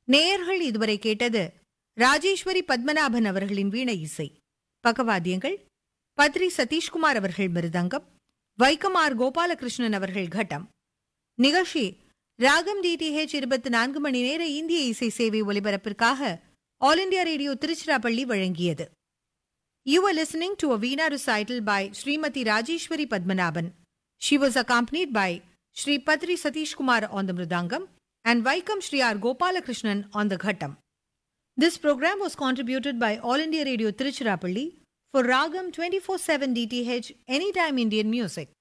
நேயர்கள் இதுவரை கேட்டது ராஜேஸ்வரி பத்மநாபன் அவர்களின் வீணை இசை பக்கவாத்தியங்கள் பத்ரி சதீஷ்குமார் அவர்கள் மிருதங்கம் வைக்கமார் கோபாலகிருஷ்ணன் அவர்கள் கட்டம் நிகழ்ச்சி ராகம் டிடிஹெச் இருபத்தி நான்கு மணி நேர இந்திய இசை சேவை ஒலிபரப்பிற்காக ஆல் இண்டியா ரேடியோ திருச்சிராப்பள்ளி வழங்கியது You were listening to a Veena recital by Srimati Rajeshwari Padmanabhan. She was accompanied by Sri Patri Satish Kumar on the Mridangam and Vaikam Sri R. Gopalakrishnan on the Ghattam. This program was contributed by All India Radio Tiruchirappalli for Ragam 24-7 DTH Anytime Indian Music.